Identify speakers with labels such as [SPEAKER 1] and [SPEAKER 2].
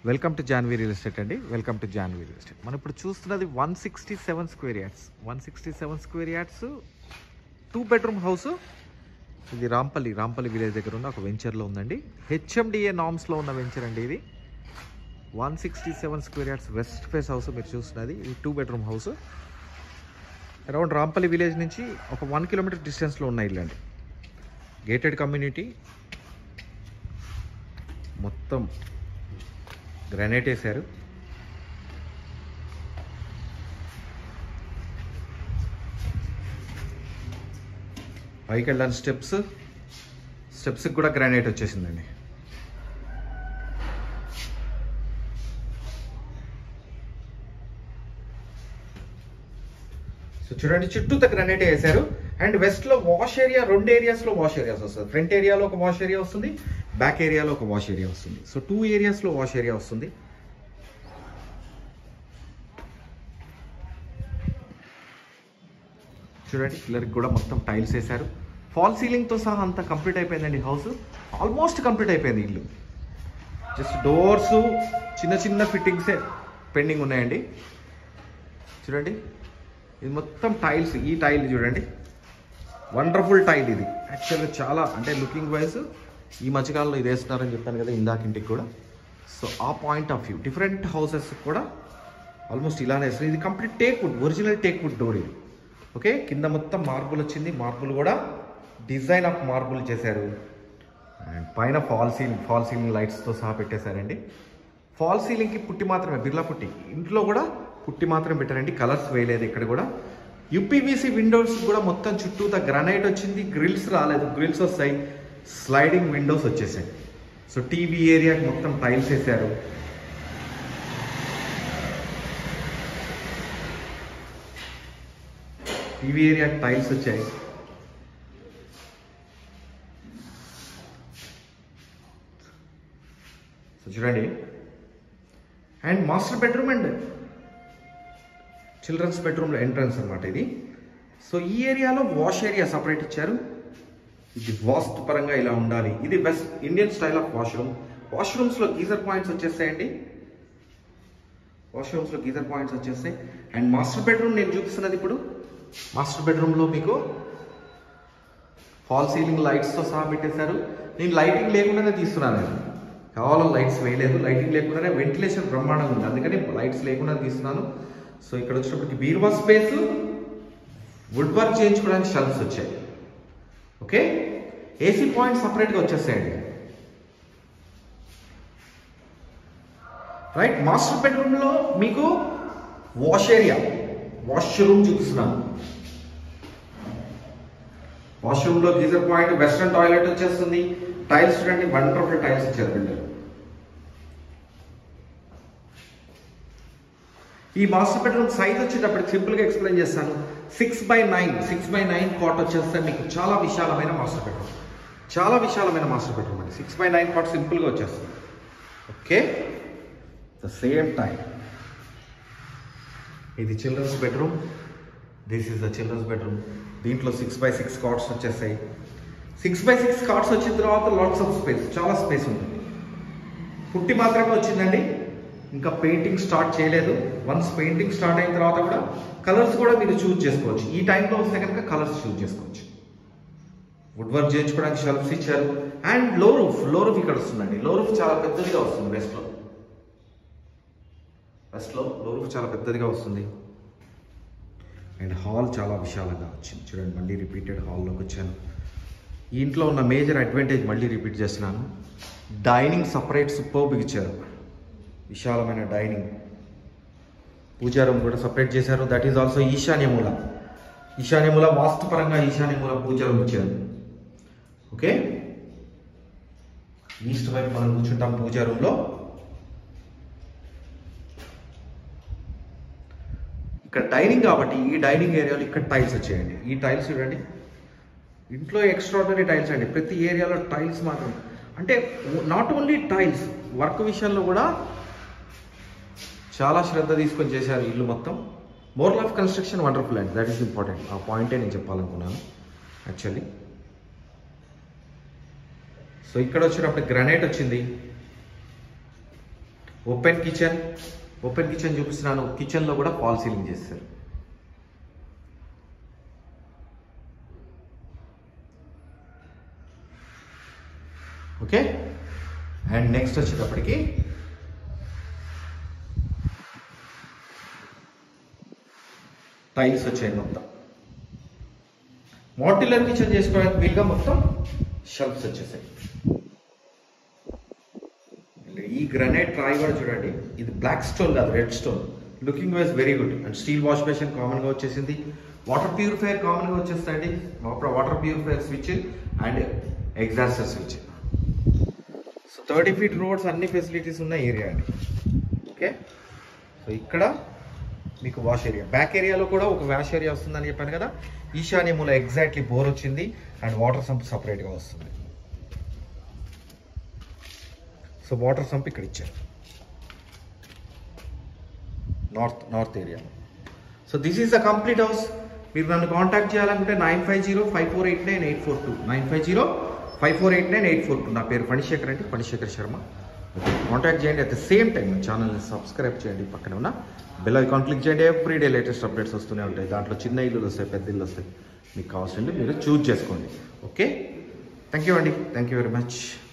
[SPEAKER 1] welcome to Janvi real estate అండి welcome to Janvi real estate మనం ఇప్పుడు చూస్తున్నది one sixty seven square yards one sixty seven square yards two bedroom house ఇది Rampalli Rampalli village దగ్గర ఉన్న ఒక వెంచర్లో ఉందండి హెచ్ఎండిఏ నామ్స్లో ఉన్న వెంచర్ అండి ఇది one sixty seven square yards west face house మీరు చూస్తున్నది ఇది two bedroom house around Rampalli village నుంచి ఒక వన్ కిలోమీటర్ డిస్టెన్స్లో ఉన్న ఇల్లు అండి గేటెడ్ కమ్యూనిటీ మొత్తం గ్రానైట్ వేశారు పైకి వెళ్ళాను స్టెప్స్ స్టెప్స్కి కూడా గ్రానైట్ వచ్చేసిందండి సో చూడండి చుట్టూత గ్రానైట్ వేశారు అండ్ వెస్ట్ లో వాష్ ఏరియా రెండు ఏరియాస్ లో వాష్ ఏరియాస్ వస్తుంది ఫ్రంట్ ఏరియాలో ఒక వాష్ ఏరియా వస్తుంది బ్యాక్ ఏరియాలో ఒక వాష్ ఏరియా వస్తుంది సో టూ ఏరియాస్ లో వాష్ ఏరియా వస్తుంది చూడండి పిల్లర్కి కూడా మొత్తం టైల్స్ వేశారు ఫాల్ సీలింగ్తో సహా అంతా కంప్లీట్ అయిపోయిందండి హౌస్ ఆల్మోస్ట్ కంప్లీట్ అయిపోయింది ఇల్లు జస్ట్ డోర్స్ చిన్న చిన్న ఫిట్టింగ్సే పెండింగ్ ఉన్నాయండి చూడండి ఇది మొత్తం టైల్స్ ఈ టైల్ చూడండి వండర్ఫుల్ టైల్ ఇది యాక్చువల్గా చాలా అంటే లుకింగ్ వైజ్ ఈ మధ్యకాలంలో ఇది వేస్తున్నారని చెప్పాను కదా ఇందాక ఇంటికి కూడా సో ఆ point of view different houses కూడా ఆల్మోస్ట్ ఇలానే వేస్తారు ఇది complete teak wood original teak wood door ఇది ఓకే కింద మొత్తం మార్బుల్ వచ్చింది మార్బుల్ కూడా డిజైన్ ఆఫ్ మార్బుల్ చేశారు అండ్ పైన ఫాల్ సీలింగ్ ఫాల్ సీలింగ్ లైట్స్తో సహా పెట్టేశారండి ఫాల్ సీలింగ్కి పుట్టి మాత్రమే బిర్లా పుట్టి ఇంట్లో కూడా పుట్టి మాత్రమే పెట్టారండి కలర్స్ వేయలేదు ఇక్కడ కూడా యూపీవీసీ విండోస్ కూడా మొత్తం చుట్టూత గ్రనైట్ వచ్చింది గ్రిల్స్ రాలేదు గ్రిల్స్ వస్తాయి స్లైడింగ్ విండోస్ వచ్చేసాయి సో టీవీ ఏరియాకి మొత్తం టైల్స్ వేశారు టీవీ ఏరియాకి టైల్స్ వచ్చాయి సో చూడండి and master bedroom and children's బెడ్రూమ్లో ఎంట్రన్స్ అనమాట ఇది సో ఈ ఏరియాలో వాష్ ఏరియా సపరేట్ ఇచ్చారు ఇది వాస్తు పరంగా ఇలా ఉండాలి ఇది west Indian style of washroom వాష్రూమ్స్లో గీజర్ పాయింట్స్ వచ్చేస్తాయండి వాష్రూమ్స్లో గీజర్ పాయింట్స్ వచ్చేస్తాయి అండ్ మాస్టర్ బెడ్రూమ్ నేను చూపిస్తున్నది ఇప్పుడు మాస్టర్ బెడ్రూమ్లో మీకు ఫాల్ సీలింగ్ లైట్స్తో సహా పెట్టేశారు నేను లైటింగ్ లేకుండానే తీస్తున్నాను నేను కావాలని లైట్స్ వేయలేదు లైటింగ్ లేకుండానే వెంటిలేషన్ బ్రహ్మాండంగా ఉంది అందుకని లైట్స్ లేకుండా తీస్తున్నాను సో ఇక్కడ వచ్చినప్పటికి బీరువా స్పేస్ వుడ్ వర్క్ చేయించుకోవడానికి షెల్ఫ్స్ వచ్చాయి ఓకే ఏసీ పాయింట్ సపరేట్గా వచ్చేస్తాయండి రైట్ మాస్టర్ బెడ్రూమ్లో మీకు వాష్ ఏరియా వాష్రూమ్ చూపిస్తున్నాను వాష్రూమ్లో గీజర్ పాయింట్ వెస్ట్రన్ టాయిలెట్ వచ్చేస్తుంది టైల్స్ చూడండి వండర్ఫుల్ టైల్స్ ఇచ్చారు బిల్డర్ ఈ మాస్టర్ బెడ్రూమ్ సైజ్ వచ్చేటప్పటికి సింపుల్గా ఎక్స్ప్లెయిన్ చేస్తాను six by nine six by nine cot వచ్చేస్తే మీకు చాలా విశాలమైన మాస్టర్ బెడ్రూమ్ చాలా విశాలమైన మాస్టర్ బెడ్రూమ్ అండి సిక్స్ బై నైన్ కాట్ సింపుల్గా వచ్చేస్తుంది ఓకే ద సేమ్ టైం ఇది children's bedroom this is the children's bedroom దీంట్లో సిక్స్ బై సిక్స్ కార్డ్స్ వచ్చేసాయి సిక్స్ బై సిక్స్ కార్డ్స్ వచ్చిన తర్వాత లాట్స్ ఆఫ్ స్పేస్ చాలా స్పేస్ ఉంటుంది పుట్టి మాత్రమే వచ్చిందండి ఇంకా పెయింటింగ్ స్టార్ట్ చేయలేదు వన్స్ పెయింటింగ్ స్టార్ట్ అయిన తర్వాత కూడా కలర్స్ కూడా మీరు చూజ్ చేసుకోవచ్చు ఈ టైంలో వస్తే కనుక కలర్స్ చూజ్ చేసుకోవచ్చు వుడ్ వర్క్ చేయించుకోవడానికి షెల్ఫ్స్ ఇచ్చారు and low roof low roof ఇక్కడ వస్తుందండి లో రూఫ్ చాలా పెద్దదిగా వస్తుంది వెస్ట్లో వెస్ట్లో లో రూఫ్ చాలా పెద్దదిగా వస్తుంది అండ్ హాల్ చాలా విశాలంగా వచ్చింది చూడండి మళ్ళీ రిపీటెడ్ హాల్లోకి వచ్చాను ఈ ఇంట్లో ఉన్న మేజర్ అడ్వాంటేజ్ మళ్ళీ రిపీట్ చేస్తున్నాను డైనింగ్ సపరేట్ సూపర్బ్ ఇచ్చారు విశాలమైన డైనింగ్ పూజా రూమ్ కూడా సపరేట్ చేశారు దట్ ఈస్ ఆల్సో ఈశాన్యమూల ఈశాన్యమూల వాస్తుపరంగా ఈశాన్యమూల పూజా రూమ్ ఇచ్చారు ఓకే ఈస్ట్ వైపు మనం కూర్చుంటాం పూజా రూమ్లో ఇక్కడ డైనింగ్ కాబట్టి ఈ డైనింగ్ ఏరియాలో ఇక్కడ టైల్స్ వచ్చాయండి ఈ టైల్స్ చూడండి ఇంట్లో ఎక్స్ట్రాడనరీ టైల్స్ అండి ప్రతి ఏరియాలో టైల్స్ మాత్రం అంటే నాట్ ఓన్లీ టైల్స్ వర్క్ విషయంలో కూడా చాలా శ్రద్ధ తీసుకొని చేశారు ఇల్లు మొత్తం మోరల్ ఆఫ్ కన్స్ట్రక్షన్ వండర్ఫుల్ అండి దట్ ఈస్ ఇంపార్టెంట్ ఆ పాయింటే నేను చెప్పాలనుకున్నాను యాక్చువల్లీ సో ఇక్కడ వచ్చినప్పుడు గ్రనైట్ వచ్చింది ఓపెన్ కిచెన్ ఓపెన్ కిచెన్ చూపిస్తున్నాను కిచెన్లో కూడా ఫాల్ సీలింగ్ చేస్తారు ఓకే అండ్ నెక్స్ట్ వచ్చేటప్పటికి టైల్స్ వచ్చాయి మొత్తం మోడ్యులర్ కిచెన్ చేసుకోవడానికి వీలుగా మొత్తం షెల్ఫ్స్ వచ్చేసాయి ఈ గ్రనైట్ ట్రాయ్ కూడా చూడండి ఇది బ్లాక్ స్టోన్ కాదు red stone looking wise very good and steel wash basin కామన్గా వచ్చేసింది వాటర్ ప్యూరిఫైయర్ కామన్గా వచ్చేస్తాయండి water purifier switch and exhauster switch so thirty feet roads అన్ని ఫెసిలిటీస్ ఉన్న ఏరియా అండి ఓకే సో ఇక్కడ మీకు వాష్ ఏరియా బ్యాక్ ఏరియాలో కూడా ఒక వాష్ ఏరియా వస్తుందని చెప్పాను కదా ఈశాన్య మూల ఎగ్జాక్ట్లీ బోర్ వచ్చింది అండ్ వాటర్ సంప్ సపరేట్గా వస్తుంది సో వాటర్ సంప్ ఇక్కడ ఇచ్చారు north north area so this is the complete house మీరు నన్ను కాంటాక్ట్ చేయాలనుకుంటే nine five zero five four eight nine eight four two nine five zero five four eight nine eight four two నా పేరు ఫణిశేఖర్ అండి Phanisekhar Sharma contact చేయండి at the same time ఛానల్ని subscribe చేయండి పక్కన ఉన్న బెల్ ఐకాన్ క్లిక్ చేయండి ఎవ్రీ డే లేటెస్ట్ అప్డేట్స్ వస్తూనే ఉంటాయి దాంట్లో చిన్న ఇల్లులు వస్తాయి పెద్ద ఇల్లు వస్తాయి మీకు కావాల్సింది మీరు చూజ్ చేసుకోండి ఓకే థ్యాంక్ యూ అండి థ్యాంక్ యూ వెరీ మచ్